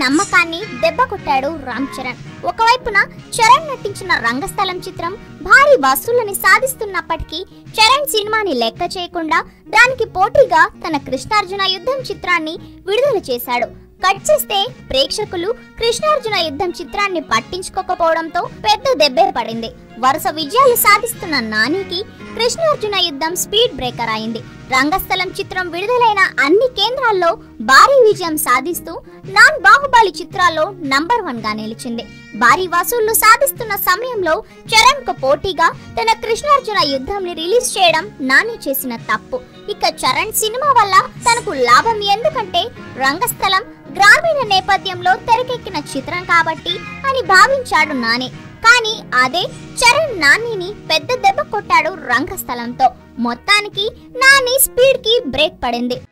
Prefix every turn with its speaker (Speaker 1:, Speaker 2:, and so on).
Speaker 1: నమ్మకాన్ని దెబ్బ కొట్టాడు రామ్ చరణ్ ఒకవైపున చరణ్ నటించిన రంగస్థలం చిత్రం భారీ వసూళ్లని సాధిస్తున్నప్పటికీ చరణ్ సినిమాని లెక్క చేయకుండా దానికి పోటీగా తన కృష్ణార్జున యుద్ధం చిత్రాన్ని విడుదల చేశాడు కట్ చేస్తే ప్రేక్షకులు కృష్ణార్జున యుద్ధం చిత్రాన్ని పట్టించుకోకపోవడంతో పెద్ద దెబ్బే పడింది వరుస విజయాలు సాధిస్తున్న నానికి కృష్ణార్జున యుద్ధం స్పీడ్ బ్రేకర్ అయింది రంగస్థలం చిత్రం విడుదలైన అన్ని కేంద్రాల్లో భారీ విజయం సాధిస్తూ నాన్ బాహుబలి చిత్రాల్లో నంబర్ వన్ గా నిలిచింది భారీ వసూళ్లు సాధిస్తున్న సమయంలో చరణ్ కు పోటీగా తన కృష్ణార్జున యుద్ధంని రిలీజ్ చేయడం నాని చేసిన తప్పు ఇక చరణ్ సినిమా వల్ల తనకు లాభం ఎందుకంటే రంగస్థలం గ్రామీణ నేపథ్యంలో తెరకెక్కిన చిత్రం కాబట్టి అని భావించాడు నాని కానీ అదే చరణ్ నానిని పెద్ద దెబ్బ కొట్టాడు రంగస్థలంతో మొత్తానికి నాని స్పీడ్ కి బ్రేక్ పడింది